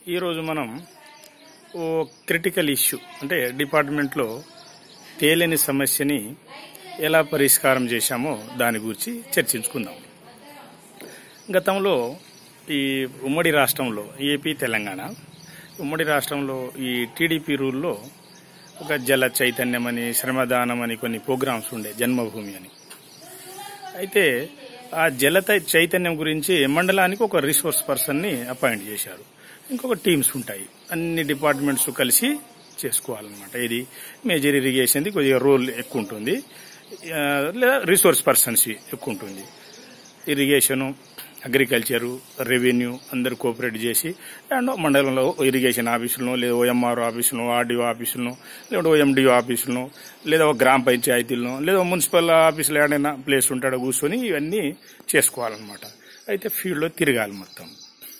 ఈరోజు మనం ఓ critical issue అంటే డిపార్ట్మెంట్లో తేలిని సమస్యని ఎలా పరిష్కారం చేశామో దాని గురించి చర్చించుకుందాం గతంలో ఈ ఉమ్మడి రాష్ట్రంలో ఏపీ తెలంగాణ ఉమ్మడి రాష్ట్రంలో ఈ టీడీపీ రూల్లో ఒక జల చైతన్యం అని శ్రమదానం అని కొన్ని ప్రోగ్రామ్స్ ఉండే జన్మభూమి అని అయితే ఆ జల చైతన్యం గురించి మండలానికి ఒక రిసోర్స్ పర్సన్ని అపాయింట్ చేశారు ఇంకొక టీమ్స్ ఉంటాయి అన్ని డిపార్ట్మెంట్స్ కలిసి చేసుకోవాలన్నమాట ఇది మేజర్ ఇరిగేషన్ది కొద్దిగా రోల్ ఎక్కువ ఉంటుంది ఆ, లేదా రిసోర్స్ పర్సన్స్ ఎక్కువ ఉంటుంది ఇరిగేషను అగ్రికల్చరు రెవెన్యూ అందరు కోఆపరేట్ చేసి అండ్ మండలంలో ఇరిగేషన్ ఆఫీసులను లేదా ఓఎంఆర్ ఆఫీసులను ఆర్డీఓ ఆఫీసులను లేదా ఓఎండిఓ ఆఫీసులను లేదా ఒక గ్రామ పంచాయతీలను లేదా మున్సిపల్ ఆఫీసులో ఏడైనా ప్లేస్ ఉంటాడో కూర్చొని ఇవన్నీ చేసుకోవాలన్నమాట అయితే ఫీల్డ్లో తిరగాలి మొత్తం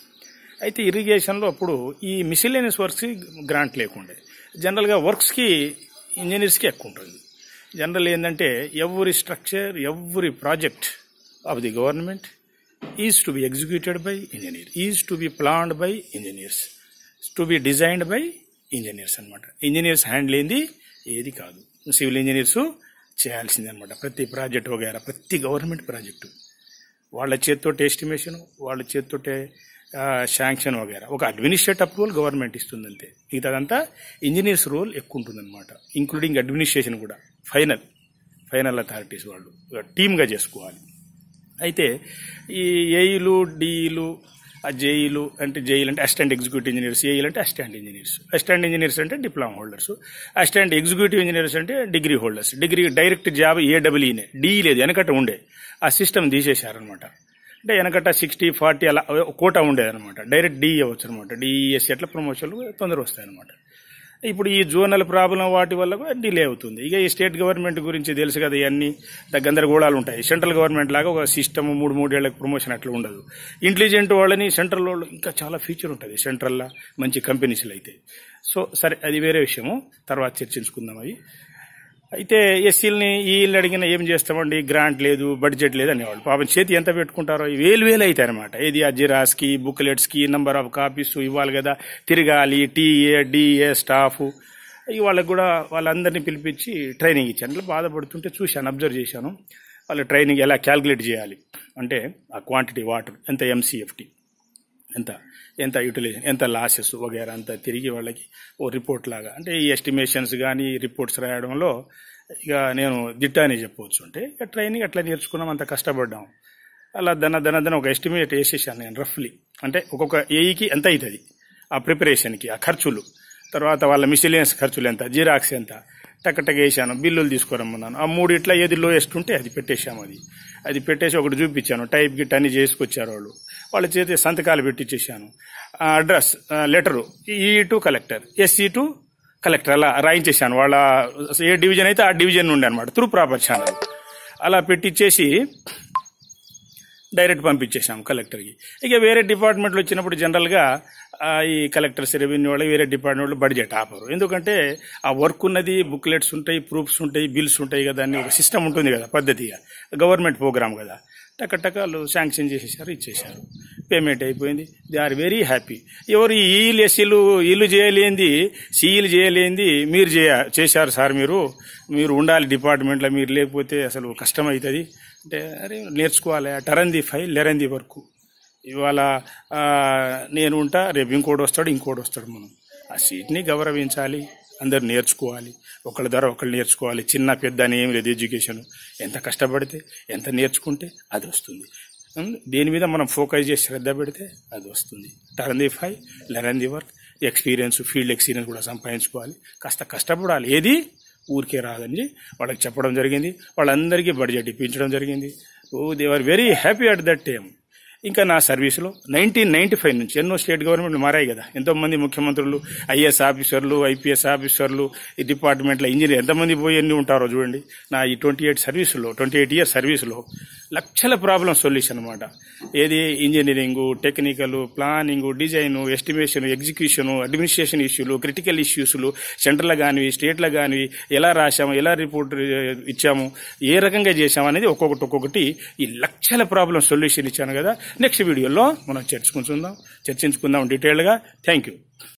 అయితే ఇరిగేషన్లో అప్పుడు ఈ మిసిలేనియస్ వర్క్స్కి గ్రాంట్ లేకుండే జనరల్గా వర్క్స్కి ఇంజనీర్స్కి ఎక్కువ ఉంటుంది జనరల్ ఏంటంటే every structure every project of the government is to be executed by engineer is to be planned by engineers to be designed by engineers అనమాట ఇంజనీర్స్ హ్యాండిల్ ఏంది ఏది కాదు సివిల్ ఇంజనీర్స్ చేయాల్సింది అనమాట ప్రతి ప్రాజెక్ట్ వగేరా ప్రతి గవర్నమెంట్ ప్రాజెక్టు వాళ్ళ చేతితోటి ఎస్టిమేషన్ వాళ్ళ చేతితోటే శాంక్షన్ వగేరా ఒక అడ్మినిస్ట్రేట్ అప్రూవల్ గవర్నమెంట్ ఇస్తుంది అంతే మిగతాదంతా ఇంజనీర్స్ రోల్ ఎక్కువ ఉంటుందన్నమాట ఇంక్లూడింగ్ అడ్మినిస్ట్రేషన్ కూడా ఫైనల్ ఫైనల్ అథారిటీస్ వాళ్ళు టీమ్గా చేసుకోవాలి అయితే ఈ ఏఈలు డిఈలు ఆ జేఈలు అంటే జేఈలు అంటే అసిస్టెంట్ ఎగ్జిక్యూటివ్ ఇంజనీర్స్ ఏఈలు అంటే అసిస్టెంట్ ఇంజనీర్స్ అసిస్టెంట్ ఇంజనీర్స్ అంటే diploma holders assistant executive engineers అంటే degree holders degree direct job ఏడబ్ల్యూనే డిఈ లేదు వెనకట ఉండే ఆ సిస్టమ్ తీసేశారనమాట అంటే వెనకట సిక్స్టీ ఫార్టీ అలా కోటా ఉండేదన్నమాట డైరెక్ట్ డిఈ అవ్వచ్చు అనమాట డిఈఎస్సీ అట్లా ప్రమోషన్లు తొందర వస్తాయన్నమాట ఇప్పుడు ఈ జోనల్ ప్రాబ్లం వాటి వల్ల కూడా డిలే అవుతుంది ఇక ఈ స్టేట్ గవర్నమెంట్ గురించి తెలుసు కదా ఇవన్నీ ద- గందరగోళాలు ఉంటాయి సెంట్రల్ గవర్నమెంట్ లాగా ఒక సిస్టమ్ మూడు మూడేళ్లకు ప్రమోషన్ అట్లా ఉండదు ఇంటెలిజెంట్ వాళ్ళని సెంట్రల్ వాళ్ళు ఇంకా చాలా ఫీచర్ ఉంటుంది సెంట్రల్లో మంచి కంపెనీస్లో అయితే సో సరే అది వేరే విషయము తర్వాత చర్చించుకుందాం అవి అయితే ఎస్సీలని వీళ్ళు అడిగిన ఏం చేస్తామండి గ్రాంట్ లేదు బడ్జెట్ లేదు అనేవాళ్ళు పాపం చేతి ఎంత పెట్టుకుంటారో ఈ వేలు వేలు అవుతాయి అనమాట ఏది ఆ జిరాస్కి బుక్లెట్స్కి నంబర్ ఆఫ్ కాపీస్ ఇవ్వాలి కదా తిరగాలి టీఏ డిఏ స్టాఫ్ ఇక వాళ్ళకి కూడా వాళ్ళందరినీ పిలిపించి ట్రైనింగ్ ఇచ్చాను అట్లా బాధపడుతుంటే చూశాను అబ్జర్వ్ చేశాను వాళ్ళ ట్రైనింగ్ ఎలా క్యాల్కులేట్ చేయాలి అంటే ఆ క్వాంటిటీ వాటర్ ఎంత ఎంసీఎఫ్టీ ఎంత ఎంత యూటిలైజేషన్ ఎంత లాసెస్ వగేరా అంతా తిరిగి వాళ్ళకి ఓ రిపోర్ట్ లాగా అంటే ఈ ఎస్టిమేషన్స్ కానీ రిపోర్ట్స్ రాయడంలో ఇక నేను దిట్ట అని చెప్పవచ్చు అంటే ఇక ట్రైనింగ్ అట్లా నేర్చుకున్నాం అంత కష్టపడ్డాం అలా దన దన దన ఒక ఎస్టిమేట్ వేసేసాను నేను రఫ్లీ అంటే ఒక్కొక్క ఏఈకి ఎంత అవుతుంది ఆ ప్రిపరేషన్కి ఆ ఖర్చులు తర్వాత వాళ్ళ మిసిలియన్స్ ఖర్చులు ఎంత జిరాక్స్ ఎంత టక్ వేసాను బిల్లులు తీసుకురమ్మన్నాను ఆ మూడు ఇట్లా ఏది లోయెస్ట్ ఉంటే అది పెట్టేశాము అది అది పెట్టేసి ఒకటి చూపించాను టైప్ గిట్ అన్ని చేసుకొచ్చారు వాళ్ళు వాళ్ళ చేతి సంతకాలు పెట్టించేసాను ఆ అడ్రస్ లెటరు ఈ to collector SC to collector అలా రాయించేశాను వాళ్ళ ఏ డివిజన్ అయితే ఆ డివిజన్ నుండి అనమాట త్రూ ప్రాపర్ ఛానల్ అలా పెట్టించేసి డైరెక్ట్ పంపించేసాం కలెక్టర్కి ఇక వేరే డిపార్ట్మెంట్లు వచ్చినప్పుడు జనరల్గా ఆ, ఈ కలెక్టర్స్ రెవెన్యూ వాళ్ళు వేరే డిపార్ట్మెంట్ వాళ్ళు బడ్జెట్ ఆపరు ఎందుకంటే ఆ వర్క్ ఉన్నది బుక్లెట్స్ ఉంటాయి ప్రూఫ్స్ ఉంటాయి బిల్స్ ఉంటాయి కదా అన్ని ఒక సిస్టమ్ ఉంటుంది కదా పద్ధతిగా గవర్నమెంట్ ప్రోగ్రామ్ కదా టక టక వాళ్ళు శాంక్షన్ చేసేసారు ఇచ్చేశారు పేమెంట్ అయిపోయింది దే ఆర్ వెరీ హ్యాపీ ఎవరు ఈ ఈలు ఎస్సీలు ఇల్లు చేయలేంది సీఈలు చేయలేంది మీరు చేయ చేశారు సార్ మీరు మీరు ఉండాలి డిపార్ట్మెంట్లో మీరు లేకపోతే అసలు కష్టమవుతుంది అంటే అరే నేర్చుకోవాలి టరంది ఫైల్ లెరంది వర్క్ ఇవాళ ఆ, నేను ఉంటా రేపు ఇంకోటి వస్తాడు ఇంకోటి వస్తాడు మనం ఆ సీట్ని గౌరవించాలి అందరు నేర్చుకోవాలి ఒకళ్ళ ద్వారా ఒకళ్ళు నేర్చుకోవాలి చిన్న పెద్ద అని ఏం లేదు ఎడ్యుకేషన్ ఎంత కష్టపడితే ఎంత నేర్చుకుంటే అది వస్తుంది ఉం? దేని మీద మనం ఫోకస్ చేసి శ్రద్ధ పెడితే అది వస్తుంది turn five learn the work experience field experience కూడా సంపాదించుకోవాలి కాస్త కష్టపడాలి ఏది ఊరికే రాదని వాళ్ళకి చెప్పడం జరిగింది వాళ్ళందరికీ బడ్జెట్ ఇప్పించడం జరిగింది oh they are very happy at that time ఇంకా నా సర్వీసులో నైన్టీన్ నైన్టీ ఫైవ్ నుంచి ఎన్నో స్టేట్ గవర్నమెంట్లు మారాయి కదా ఎంతో మంది ముఖ్యమంత్రులు ఐఏఎస్ ఆఫీసర్లు ఐపీఎస్ ఆఫీసర్లు ఈ డిపార్ట్మెంట్లో ఇంజనీర్ ఎంతమంది పోయి ఎన్ని ఉంటారో చూడండి నా ఈ ట్వంటీ ఎయిట్ సర్వీసులో ట్వంటీ ఎయిట్ ఇయర్స్ సర్వీసులో లక్షల ప్రాబ్లం సొల్యూషన్ అనమాట ఏది engineering technical planning design estimation execution administration ఇష్యూలు క్రిటికల్ ఇష్యూస్లు సెంట్రల్ కానివి స్టేట్లో కానివి ఎలా రాశాము ఎలా రిపోర్ట్ ఇచ్చాము ఏ రకంగా చేశాము అనేది ఒక్కొక్కటి ఒక్కొక్కటి ఈ లక్షల ప్రాబ్లం సొల్యూషన్ ఇచ్చాను కదా నెక్స్ట్ వీడియోలో మనం చర్చించుకుందాం చర్చించుకుందాం డీటెయిల్గా థ్యాంక్ యూ